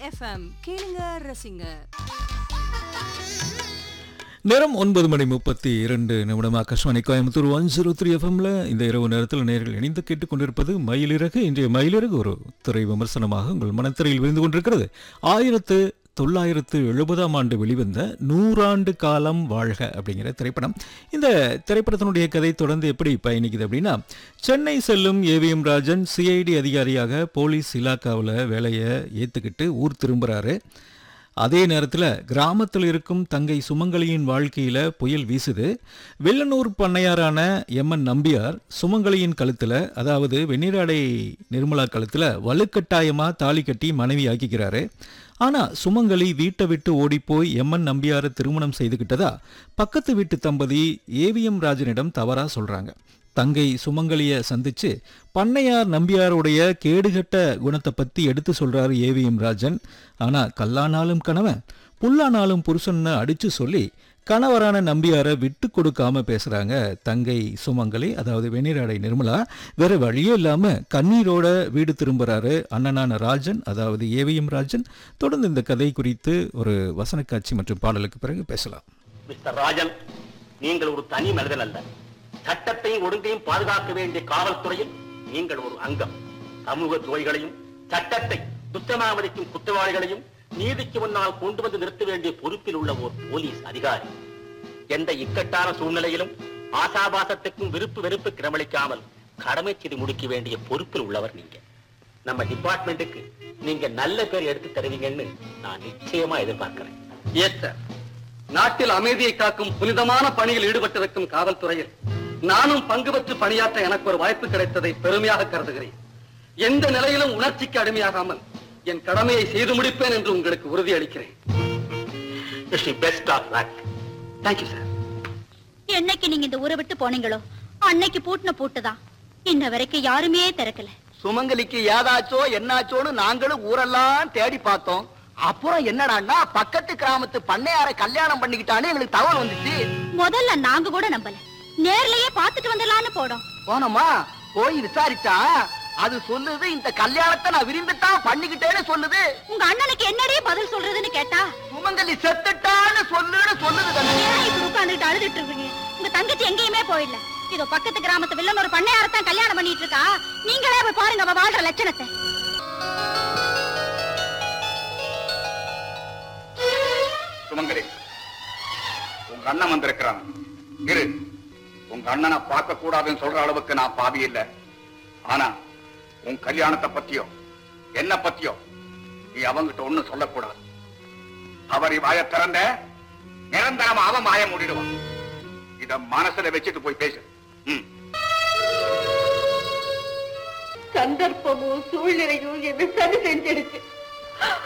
FM கேளுங்க ரசிங்க நேரம் ஒன்பது மணி முப்பத்தி இரண்டு நிமிடம் Akashvani Coimbatore one zero three எஃப்எம்ல இந்த இரவு நேரத்தில் நேர்கள் இணைந்து கேட்டுக்கொண்டிருப்பது மயிலிறகு இன்றைய மயிலிறகு ஒரு திரை விமர்சனமாக உங்கள் மனத்திரையில் விழுந்து கொண்டிருக்கிறது ஆயிரத்து தொள்ளாயிரத்து எழுபதாம் ஆண்டு வெளிவந்த நூறாண்டு காலம் வாழ்க அப்படிங்கிற திரைப்படம் இந்த திரைப்படத்தினுடைய கதை தொடர்ந்து எப்படி பயணிக்குது அப்படின்னா சென்னை செல்லும் ஏவிஎம் ராஜன் சிஐடி அதிகாரியாக போலீஸ் இலாக்காவில் வேலையை ஏற்றுக்கிட்டு ஊர் திரும்புகிறாரு அதே நேரத்தில் கிராமத்தில் இருக்கும் தங்கை சுமங்கலியின் வாழ்க்கையில் புயல் வீசுது வெள்ளனூர் பண்ணையாரான எம்என் நம்பியார் சுமங்கலியின் கழுத்தில் அதாவது வெந்நீராடை நிர்மலா கழுத்தில் வலுக்கட்டாயமாக தாலி கட்டி மனைவி ஆக்கிக்கிறாரு ஆனால் சுமங்கலி வீட்டை விட்டு ஓடிப்போய் எம்என் நம்பியாரை திருமணம் செய்துக்கிட்டதா பக்கத்து வீட்டு தம்பதி ஏவிஎம் ராஜனிடம் தவறாக சொல்கிறாங்க தங்கை சுமங்கலிய சந்திச்சு பண்ணையார் நம்பியாருடைய கேடுகட்ட குணத்தை பத்தி எடுத்து சொல்றாரு ஏவிஎம் ராஜன் ஆனா கல்லானாலும் கணவன் புல்லானாலும் புருஷன்னு அடிச்சு சொல்லி கணவரான நம்பியாரை விட்டு கொடுக்காம பேசுறாங்க தங்கை சுமங்கலி அதாவது வெந்நீராடை நிர்மலா வேற வழியே இல்லாம கண்ணீரோட வீடு திரும்புறாரு அண்ணனான ராஜன் அதாவது ஏவிஎம் ராஜன் தொடர்ந்து இந்த கதை குறித்து ஒரு வசன காட்சி மற்றும் பாடலுக்கு பிறகு பேசலாம் மிஸ்டர் ராஜன் நீங்கள் ஒரு தனி மனிதன் அல்ல சட்டத்தையும் ஒழுங்கையும் பாதுகாக்க வேண்டிய காவல்துறையில் நீங்கள் ஒரு அங்கம் சமூக துறைகளையும் சட்டத்தை துச்சமாவதிக்கும் குற்றவாளிகளையும் நீதிக்கு முன்னால் கொண்டு வந்து நிறுத்த வேண்டிய பொறுப்பில் உள்ள ஒரு போலீஸ் அதிகாரி எந்த இக்கட்டான சூழ்நிலையிலும் ஆசாபாசத்துக்கும் விருப்பு வெறுப்பு கிரமளிக்காமல் கடமை செய்து முடிக்க வேண்டிய பொறுப்பில் உள்ளவர் நீங்க நம்ம டிபார்ட்மெண்ட்டுக்கு நீங்க நல்ல பேர் எடுத்து தருவீங்கன்னு நான் நிச்சயமா எதிர்பார்க்கிறேன் எஸ் சார் நாட்டில் அமைதியை காக்கும் புனிதமான பணியில் ஈடுபட்டிருக்கும் காவல்துறையில் நானும் பங்கு பெற்று பணியாற்ற எனக்கு ஒரு வாய்ப்பு கிடைத்ததை பெருமையாக கருதுகிறேன் எந்த நிலையிலும் உணர்ச்சிக்கு அடிமையாகாமல் என் கடமையை செய்து முடிப்பேன் என்று உங்களுக்கு உறுதியளிக்கிறேன் best of luck thank you sir என்னைக்கு நீங்க இந்த ஊரை விட்டு போனீங்களோ அன்னைக்கு பூட்டின பூட்டுதான் இன்ன வரைக்கும் யாருமே திறக்கல சுமங்கலிக்கு ஏதாச்சோ என்னாச்சோன்னு நாங்களும் ஊரெல்லாம் தேடி பார்த்தோம் அப்புறம் என்னடான்னா பக்கத்து கிராமத்து பண்ணையார கல்யாணம் பண்ணிக்கிட்டான்னு எங்களுக்கு தகவல் வந்துச்சு முதல்ல நாங்க கூட நம்பல நேர்லயே பாத்துட்டு வந்துடலான்னு போனோம் போனோமா போய் விசாரிச்சா அது சொல்லுது இந்த கல்யாணத்தை நான் விரும்பித்தான் பண்ணிக்கிட்டேன்னு சொல்லுது உங்க அண்ணனுக்கு என்னடே பதில் சொல்றதுன்னு கேட்டா சுமங்கலி செத்துட்டான்னு சொல்லுன்னு சொல்லுது கண்ணு. ஏன் இப்படி உட்கார்ந்துட்டு அழுதுட்டு இருக்கீங்க உங்க தங்கச்சி எங்கேயுமே போயிடல இதோ பக்கத்து கிராமத்து வில்லன் ஒரு பண்ணையாரத்தான் கல்யாணம் பண்ணிட்டு இருக்கா நீங்களே போய் பாருங்க அவ வாழ்ற லட்சணத்தை சுமங்கலி உங்க அண்ணன் வந்திருக்கிறான் இரு உங்க அண்ணனை பார்க்க கூடாதுன்னு சொல்ற அளவுக்கு நான் பாவி இல்ல ஆனா உன் கல்யாணத்தை பத்தியோ என்ன பத்தியோ நீ அவங்கிட்ட ஒண்ணும் சொல்லக்கூடாது அவரை வாய திறந்த நிரந்தரமா அவன் மாய மூடிடுவான் இத மனசுல வச்சுட்டு போய் பேசு ம் சந்தர்ப்பமும் சூழ்நிலையும் என்ன சரி செஞ்சிடுச்சு